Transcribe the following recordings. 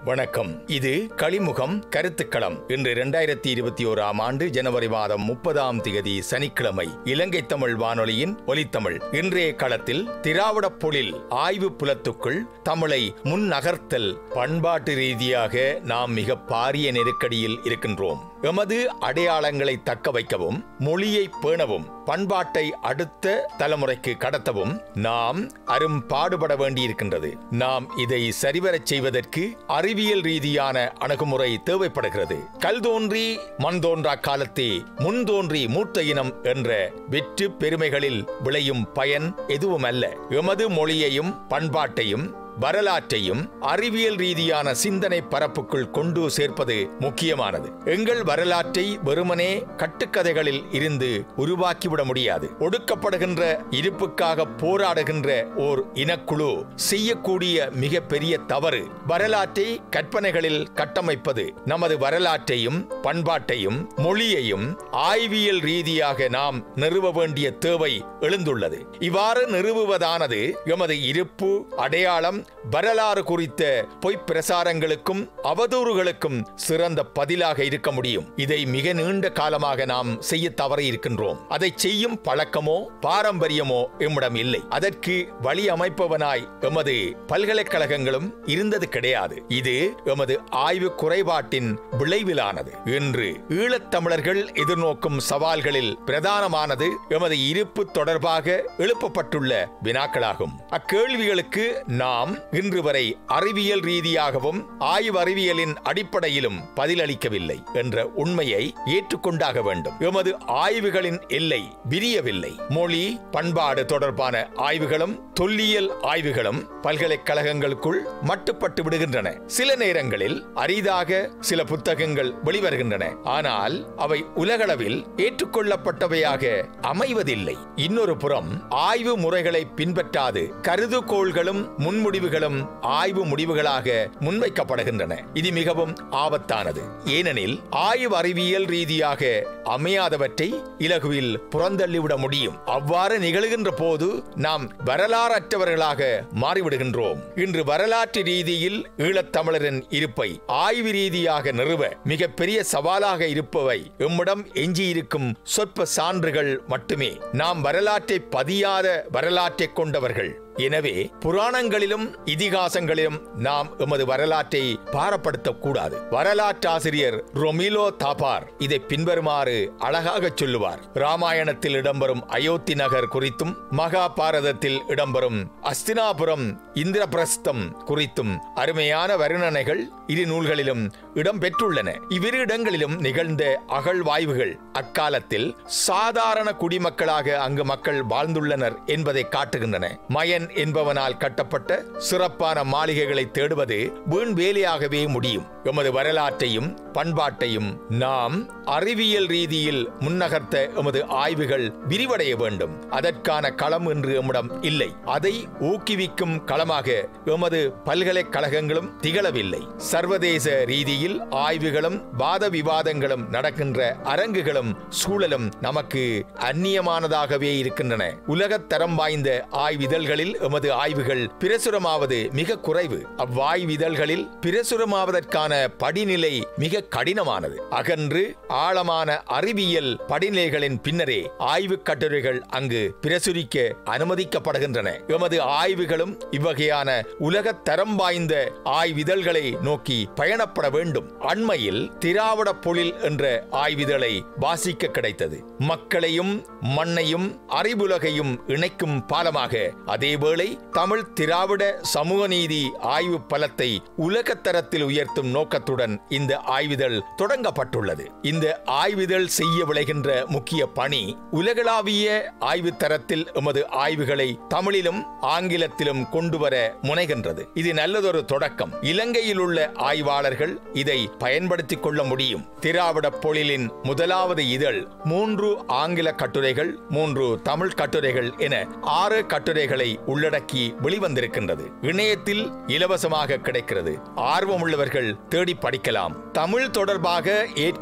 வணக்கம் இது களிமுகம் கருத்துக்களம் இன்று இரண்டாயிரத்தி இருபத்தி ஓராம் ஆண்டு ஜனவரி மாதம் முப்பதாம் திகதி சனிக்கிழமை இலங்கை தமிழ் வானொலியின் ஒலித்தமிழ் இன்றைய களத்தில் திராவிடப் பொழில் ஆய்வு புலத்துக்குள் தமிழை முன் நகர்த்தல் பண்பாட்டு ரீதியாக நாம் மிக பாரிய நெருக்கடியில் இருக்கின்றோம் எமது அடையாளங்களை தக்க வைக்கவும் மொழியை பேணவும் பண்பாட்டை அடுத்த தலைமுறைக்கு கடத்தவும் நாம் அரும் பாடுபட வேண்டியிருக்கின்றது நாம் இதை சரிவரச் செய்வதற்கு அறிவியல் ரீதியான அணுகுமுறை தேவைப்படுகிறது கல் தோன்றி மண் தோன்றா காலத்தே முன் தோன்றி மூத்த இனம் என்ற வெற்று பெருமைகளில் விளையும் பயன் எதுவும் அல்ல எமது மொழியையும் பண்பாட்டையும் வரலாற்றையும் அறிவியல் ரீதியான சிந்தனை பரப்புக்குள் கொண்டு சேர்ப்பது முக்கியமானது எங்கள் வரலாற்றை வெறுமனே கட்டுக்கதைகளில் இருந்து உருவாக்கிவிட முடியாது ஒடுக்கப்படுகின்ற இருப்புக்காக போராடுகின்ற ஓர் இனக்குழு செய்யக்கூடிய மிக பெரிய தவறு வரலாற்றை கற்பனைகளில் கட்டமைப்பது நமது வரலாற்றையும் பண்பாட்டையும் மொழியையும் ஆய்வியல் ரீதியாக நாம் நிறுவ வேண்டிய தேவை எழுந்துள்ளது இவ்வாறு நிறுவுவதானது எமது இருப்பு அடையாளம் வரலாறு குறித்த பொய்ப் பிரசாரங்களுக்கும் அவதூறுகளுக்கும் சிறந்த பதிலாக இருக்க முடியும் இதை மிக நீண்ட காலமாக நாம் செய்ய தவறி இருக்கின்றோம் அதை செய்யும் பழக்கமோ பாரம்பரியமோ எம்மிடம் இல்லை அதற்கு வழி அமைப்பவனாய் எமது பல்கலைக்கழகங்களும் இருந்தது கிடையாது இது எமது ஆய்வு குறைபாட்டின் விளைவிலானது இன்று ஈழத்தமிழர்கள் எதிர்நோக்கும் சவால்களில் பிரதானமானது எமது இருப்பு தொடர்பாக எழுப்பப்பட்டுள்ள வினாக்களாகும் அக்கேள்விகளுக்கு நாம் இன்று வரை அறிவியல் ரீதியாகவும் ஆய்வு அறிவியலின் அடிப்படையிலும் பதிலளிக்கவில்லை என்ற உண்மையை ஏற்றுக்கொண்டாக வேண்டும் எமது ஆய்வுகளின் எல்லை விரியவில்லை மொழி பண்பாடு தொடர்பான ஆய்வுகளும் தொல்லியல் ஆய்வுகளும் பல்கலைக்கழகங்களுக்குள் மட்டுப்பட்டு விடுகின்றன சில நேரங்களில் அரிதாக சில புத்தகங்கள் வெளிவருகின்றன ஆனால் அவை உலகளவில் ஏற்றுக்கொள்ளப்பட்டவையாக அமைவதில்லை இன்னொரு புறம் ஆய்வு முறைகளை பின்பற்றாது கருதுகோள்களும் முன்முடிவுகளும் ஆய்வு முடிவுகளாக முன்வைக்கப்படுகின்றன இது மிகவும் ஆபத்தானது ஏனெனில் ஆய்வு அறிவியல் ரீதியாக அமையாதவற்றை இலகுவில் புறந்தள்ளிவிட முடியும் அவ்வாறு நிகழ்கின்ற போது நாம் வரலாறற்றவர்களாக மாறிவிடுகின்றோம் இன்று வரலாற்று ரீதியில் ஈழத்தமிழரின் இருப்பை ஆய்வு ரீதியாக நிறுவ மிகப்பெரிய சவாலாக இருப்பவை எம்மிடம் எஞ்சியிருக்கும் சொற்ப சான்றுகள் மட்டுமே நாம் வரலாற்றை பதியாத வரலாற்றை கொண்டவர்கள் எனவே புராணங்களிலும் இதிகாசங்களிலும் நாம் எமது வரலாற்றை பாரப்படுத்தக் கூடாது வரலாற்றாசிரியர் ரொமிலோ தாபார் இதை பின்வருமாறு அழகாக சொல்லுவார் ராமாயணத்தில் இடம்பெறும் அயோத்தி நகர் குறித்தும் மகாபாரதத்தில் இடம்பெறும் அஸ்தினாபுரம் இந்திரபிரஸ்தம் குறித்தும் அருமையான வர்ணனைகள் இரு நூல்களிலும் இடம்பெற்றுள்ளன இவ்விரு இடங்களிலும் நிகழ்ந்த அகழ்வாய்வுகள் அக்காலத்தில் சாதாரண குடிமக்களாக அங்கு மக்கள் வாழ்ந்துள்ளனர் என்பதை காட்டுகின்றன மயன் என்பவனால் கட்டப்பட்ட சிறப்பான மாளிகைகளை தேடுவது வீண் வேலையாகவே முடியும் எமது வரலாற்றையும் பண்பாட்டையும் நாம் அறிவியல் ரீதியில் முன்னகர்த்த எமது ஆய்வுகள் விரிவடைய வேண்டும் அதற்கான களம் என்று எம்மிடம் இல்லை அதை ஊக்குவிக்கும் களமாக எமது பல்கலைக்கழகங்களும் திகழவில்லை சர்வதேச ரீதியில் ஆய்வுகளும் வாத விவாதங்களும் நடக்கின்ற அரங்குகளும் சூழலும் நமக்கு அந்நியமானதாகவே இருக்கின்றன உலகத் தரம் வாய்ந்த ஆய்விதழ்களில் எமது ஆய்வுகள் பிரசுரமாவது மிக குறைவு அவ்வாய்விதழ்களில் பிரசுரமாவதற்கான படிநிலை மிக கடினமானது அகன்று ஆழமான அறிவியல் படிநிலைகளின் பின்னரே ஆய்வு கட்டுரைகள் அங்கு பிரசுரிக்க அனுமதிக்கப்படுகின்றன எமது ஆய்வுகளும் இவ்வகையான உலகத் தரம் வாய்ந்த ஆய்விதழ்களை நோக்கி பயணப்பட வேண்டும் அண்மையில் திராவிட பொழில் என்ற ஆய்விதழை வாசிக்க கிடைத்தது மக்களையும் மண்ணையும் அறிவுலகையும் இணைக்கும் பாலமாக அதேவேளை தமிழ் திராவிட சமூக நீதி ஆய்வு பலத்தை உலகத்தரத்தில் உயர்த்தும் நோக்கத்துடன் இந்த ஆய்விதழ் தொடங்கப்பட்டுள்ளது இந்த ஆய்விதழ் செய்ய விளைகின்ற முக்கிய பணி உலகளாவிய ஆய்வு தரத்தில் எமது ஆய்வுகளை தமிழிலும் ஆங்கிலத்திலும் கொண்டு வர முனைகின்றது இது நல்லதொரு தொடக்கம் இலங்கையில் உள்ள ஆய்வாளர்கள் இதை பயன்படுத்திக் கொள்ள முடியும் திராவிட பொழிலின் முதலாவது இதழ் மூன்று ஆங்கில கட்டுரைகள் மூன்று தமிழ் கட்டுரைகள் என ஆறு கட்டுரைகளை உள்ளடக்கி வெளிவந்திருக்கின்றது இணையத்தில் இலவசமாக கிடைக்கிறது ஆர்வமுள்ளவர்கள் தேடி படிக்கலாம் தமிழ் தொடர்பாக ஏற்கனவே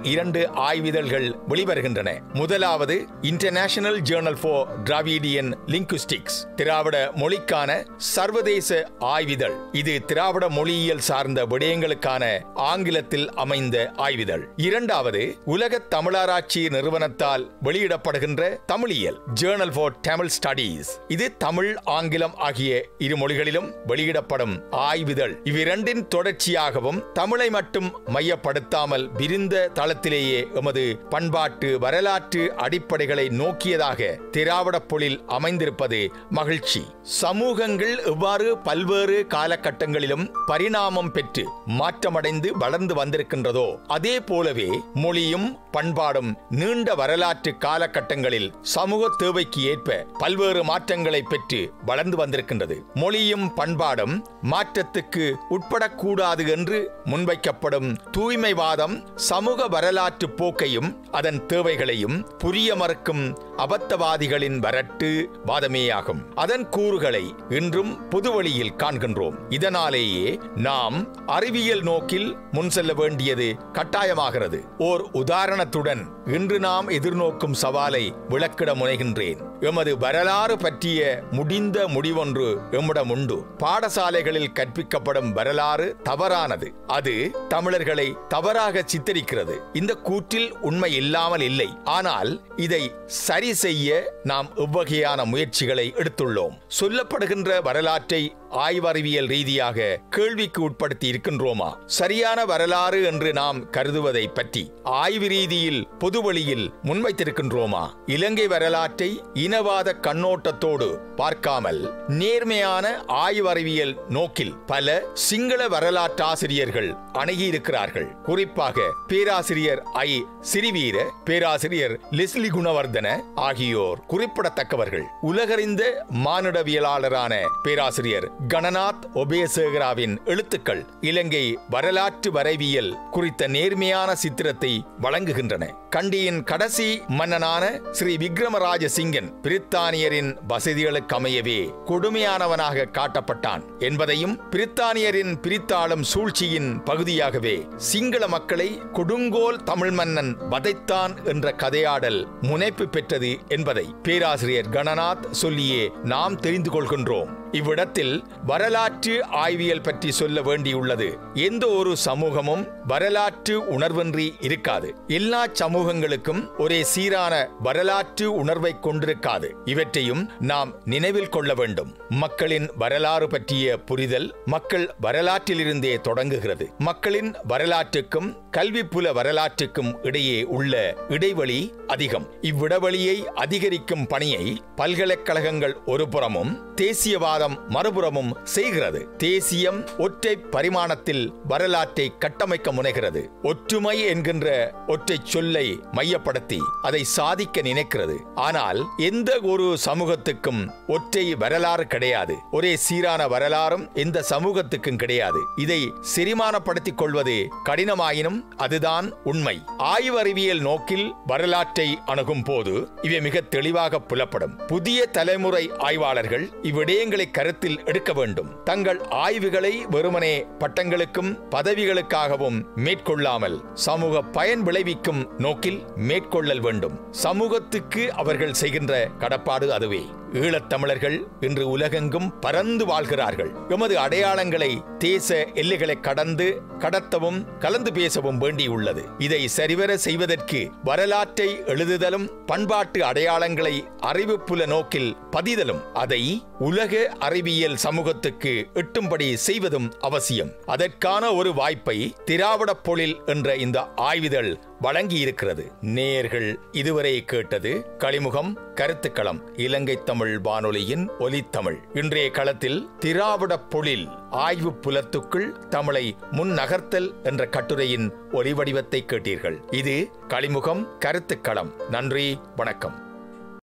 இரண்டு ஆய்விதழ்கள் வெளிவருகின்றன முதலாவது international journal for Dravidian linguistics திராவிட மொழிக்கான சர்வதேச ஆய்விதழ் இது திராவிட மொழியியல் சார்ந்த விடயங்களுக்கான ஆங்கிலத்தில் அமைந்த ஆய்விதழ் இரண்டாவது உலக தமிழாராய்ச்சி நிறுவனத்தால் வெளியிடப்படுகின்ற தமிழியல் ஜேர்னல் ஃபார் தமிழ் ஸ்டடீஸ் இது தமிழ் ஆங்கிலம் ஆகிய இரு மொழிகளிலும் வெளியிடப்படும் ஆய்விதழ் இவ்விரண்டின் தொடர்ச்சியாகவும் தமிழை மட்டும் மையப்படுத்தாமல் விரிந்த தளத்திலேயே எமது பண்பாட்டு வரலாற்று அடிப்படைகளை நோக்கியதாக திராவிட பொழில் அமைந்திருப்பது மகிழ்ச்சி சமூகங்கள் எவ்வாறு பல்வேறு காலகட்டங்களிலும் பரிணாமம் பெற்று மாற்றமடைந்து வளர்ந்து வந்திருக்கின்றதோ அதே போலவே மொழியும் பண்பாடும் நீண்ட வரலாற்று காலகட்டங்களில் சமூக தேவைக்கு ஏற்ப பல்வேறு மாற்றங்களை பெற்று வளர்ந்து வந்திருக்கின்றது மொழியும் பண்பாடும் மாற்றத்துக்கு உட்படக்கூடாது என்று முன்வைக்கப்படும் தூய்மைவாதம் சமூக வரலாற்று போக்கையும் அதன் தேவைகளையும் புரிய மறுக்கும் அபத்தவாதிகளின் வரட்டு வாதமேயாகும் அதன் கூறுகளை இன்றும் பொதுவழியில் காண்கின்றோம் இதனாலேயே நாம் அறிவியல் நோக்கில் முன் செல்ல வேண்டியது கட்டாயமாகிறது ஓர் உதாரணத்துடன் இன்று நாம் எதிர்நோக்கும் சவாலை விளக்கிட முனைகின்றேன் எமது வரலாறு பற்றிய முடிந்த முடிவொன்று எம்மிடம் உண்டு பாடசாலைகளில் கற்பிக்கப்படும் வரலாறு தவறானது அது தமிழர்களை தவறாக சித்தரிக்கிறது இந்த கூற்றில் உண்மை இல்லாமல் இல்லை ஆனால் இதை சரி செய்ய நாம் எவ்வகையான முயற்சிகளை எடுத்துள்ளோம் சொல்லப்படுகின்ற வரலாற்றை ஆய்வறிவியல் ரீதியாக கேள்விக்கு உட்படுத்தி இருக்கின்றோமா சரியான வரலாறு என்று நாம் கருதுவதை பற்றி ஆய்வு ரீதியில் பொதுவழியில் முன்வைத்திருக்கின்றோமா இலங்கை வரலாற்றை இனவாத கண்ணோட்டத்தோடு பார்க்காமல் நேர்மையான ஆய்வறிவியல் நோக்கில் பல சிங்கள வரலாற்றாசிரியர்கள் அணுகியிருக்கிறார்கள் குறிப்பாக பேராசிரியர் ஐ சிறிவீர பேராசிரியர் லெஸ்லி குணவர்தன ஆகியோர் குறிப்பிடத்தக்கவர்கள் உலகறிந்த மானுடவியலாளரான பேராசிரியர் கணநாத் ஒபேசேகராவின் எழுத்துக்கள் இலங்கை வரலாற்று வரைவியல் குறித்த நேர்மையான சித்திரத்தை வழங்குகின்றன கண்டியின் கடைசி மன்னனான ஸ்ரீ விக்ரமராஜ சிங்கன் பிரித்தானியரின் வசதிகளுக்கு அமையவே கொடுமையானவனாக காட்டப்பட்டான் என்பதையும் பிரித்தானியரின் பிரித்தாளும் சூழ்ச்சியின் பகுதியாகவே சிங்கள மக்களை கொடுங்கோல் தமிழ் மன்னன் வதைத்தான் என்ற கதையாடல் முனைப்பு பெற்றது என்பதை பேராசிரியர் கணநாத் சொல்லியே நாம் தெரிந்து கொள்கின்றோம் இவ்விடத்தில் வரலாற்று ஆய்வியல் பற்றி சொல்ல வேண்டியுள்ளது எந்த ஒரு சமூகமும் வரலாற்று உணர்வின்றி இருக்காது எல்லா சமூகங்களுக்கும் ஒரே சீரான வரலாற்று உணர்வை கொண்டிருக்காது இவற்றையும் நாம் நினைவில் கொள்ள வேண்டும் மக்களின் வரலாறு பற்றிய புரிதல் மக்கள் வரலாற்றிலிருந்தே தொடங்குகிறது மக்களின் வரலாற்றுக்கும் கல்விப்புல வரலாற்றுக்கும் இடையே உள்ள இடைவெளி அதிகம் இவ்விடவெளியை அதிகரிக்கும் பணியை பல்கலைக்கழகங்கள் ஒரு புறமும் தேசியவாதம் மறுபுறமும் செய்கிறது தேசியம் ஒற்றை பரிமாணத்தில் வரலாற்றை கட்டமைக்க முனைகிறது ஒற்றுமை என்கின்ற ஒற்றை சொல்லை மையப்படுத்தி அதை சாதிக்க நினைக்கிறது ஆனால் எந்த ஒரு சமூகத்துக்கும் ஒற்றை வரலாறு கிடையாது ஒரே சீரான வரலாறும் எந்த சமூகத்துக்கும் கிடையாது இதை செரிமானப்படுத்திக் கொள்வது கடினமாயினும் அதுதான் உண்மை ஆய்வறிவியல் நோக்கில் வரலாற்றை அணுகும் போது இவை மிக தெளிவாக புலப்படும் புதிய தலைமுறை ஆய்வாளர்கள் இவ்விடயங்களை கருத்தில் எடுக்க வேண்டும் தங்கள் ஆய்வுகளை வெறுமனே பட்டங்களுக்கும் பதவிகளுக்காகவும் மேற்கொள்ளாமல் சமூக பயன் விளைவிக்கும் நோக்கில் மேற்கொள்ளல் வேண்டும் சமூகத்துக்கு அவர்கள் செய்கின்ற கடப்பாடு அதுவே ஈழத்தமிழர்கள் இன்று உலகெங்கும் பறந்து வாழ்கிறார்கள் எமது அடையாளங்களை தேச எல்லைகளை கடந்து கடத்தவும் கலந்து பேசவும் வேண்டியுள்ளது இதை சரிவர செய்வதற்கு வரலாற்றை எழுதுதலும் பண்பாட்டு அடையாளங்களை அறிவுப்புல நோக்கில் பதிதலும் அதை உலக அறிவியல் சமூகத்துக்கு எட்டும்படி செய்வதும் அவசியம் அதற்கான ஒரு வாய்ப்பை திராவிட பொழில் என்ற இந்த ஆய்விதழ் வழங்கி இருக்கிறது நேயர்கள் இதுவரை கேட்டது களிமுகம் கருத்துக்களம் இலங்கை தமிழ் வானொலியின் ஒலித்தமிழ் இன்றைய களத்தில் திராவிட பொழில் ஆய்வு புலத்துக்குள் தமிழை முன் நகர்த்தல் என்ற கட்டுரையின் ஒலிவடிவத்தை கேட்டீர்கள் இது களிமுகம் கருத்துக்களம் நன்றி வணக்கம்